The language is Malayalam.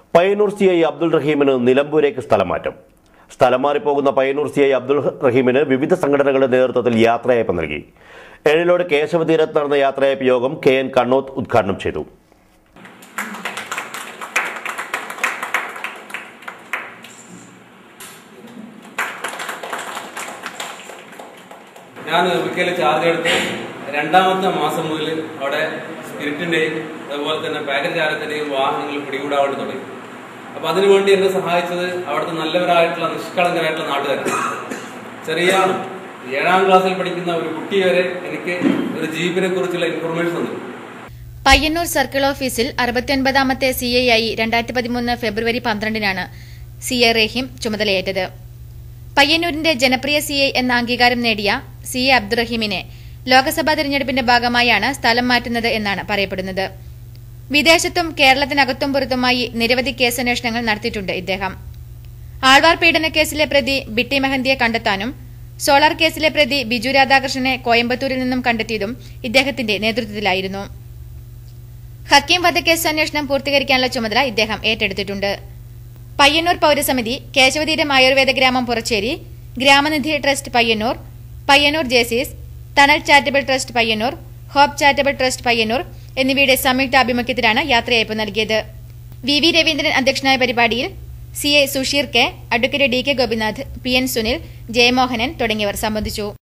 പയ്യന്നൂർ സി ഐ അബ്ദുൾ റഹീമിന് നിലമ്പൂരേക്ക് സ്ഥലം മാറ്റം സ്ഥലം മാറിപ്പോകുന്ന പയ്യന്നൂർ സി ഐ അബ്ദുൾ റഹീമിന് വിവിധ സംഘടനകളുടെ നേതൃത്വത്തിൽ യാത്രയയപ്പ് നൽകി ഏഴിലോട് കേശവ തീരത്ത് നടന്ന യാത്രയയപ്പ് യോഗം കെ എൻ കണ്ണോത്ത് ഉദ്ഘാടനം ചെയ്തു ഞാൻ നിർമ്മിക്കൽ ചാർജ് എടുത്ത് രണ്ടാമത്തെ മാസം മുതൽ അവിടെ സ്പിരിറ്റിന്റെയും അതുപോലെ തന്നെ പാക്കറ്റ് ചാരത്തിന്റെയും വാഹനങ്ങൾ പിടികൂടാൻ വേണ്ടി തുടങ്ങി അപ്പൊ അതിനുവേണ്ടി എന്നെ സഹായിച്ചത് അവിടുത്തെ നല്ലവരായിട്ടുള്ള നിഷ്കളങ്കരായിട്ടുള്ള നാട്ടുകാരാണ് ചെറിയ ഏഴാം ക്ലാസ്സിൽ പഠിക്കുന്ന ഒരു കുട്ടി വരെ എനിക്ക് ഒരു ജീപ്പിനെ കുറിച്ചുള്ള ഇൻഫർമേഷൻ തന്നു പയ്യന്നൂർ സർക്കിൾ ഓഫീസിൽ അറുപത്തിയൊൻപതാമത്തെ സി ഐ ആയി രണ്ടായിരത്തി പതിമൂന്ന് ഫെബ്രുവരി പന്ത്രണ്ടിനാണ് സി എ റഹീം ചുമതലയേറ്റത് പയ്യന്നൂരിന്റെ ജനപ്രിയ സി ഐ എന്ന അംഗീകാരം നേടിയ സി എ അബ്ദുറഹീമിനെ ലോക്സഭാ തെരഞ്ഞെടുപ്പിന്റെ ഭാഗമായാണ് സ്ഥലം മാറ്റുന്നത് എന്നാണ് പറയപ്പെടുന്നത് വിദേശത്തും കേരളത്തിനകത്തും പുറത്തുമായി നിരവധി കേസന്വേഷണങ്ങൾ നടത്തിയിട്ടുണ്ട് ഇദ്ദേഹം ആൾവാർ പീഡന കേസിലെ പ്രതി ബിട്ടി മെഹന്തിയെ കണ്ടെത്താനും സോളാർ കേസിലെ പ്രതി ബിജു രാധാകൃഷ്ണനെ കോയമ്പത്തൂരിൽ നിന്നും കണ്ടെത്തിയതും ഇദ്ദേഹത്തിന്റെ നേതൃത്വത്തിലായിരുന്നു ഹക്കീം വധക്കേസ് അന്വേഷണം പൂർത്തീകരിക്കാനുള്ള ചുമതല ഇദ്ദേഹം ഏറ്റെടുത്തിട്ടുണ്ട് പയ്യന്നൂർ പൌരസമിതി കേശവതീരം ആയുർവേദ ഗ്രാമം Puracheri Gramanidhi trust Payyanur Payyanur Jaycees Thanal charitable trust Payyanur hope charitable trust Payyanur എന്നിവയുടെ സംയുക്താഭിമുഖ്യത്തിലാണ് യാത്രയയപ്പ് നൽകിയത് വി വി രവീന്ദ്രൻ അധ്യക്ഷനായ പരിപാടിയിൽ C A Susheer K advocate D K Gopinath P N Sunil Jayamohanan തുടങ്ങിയവർ സംബന്ധിച്ചു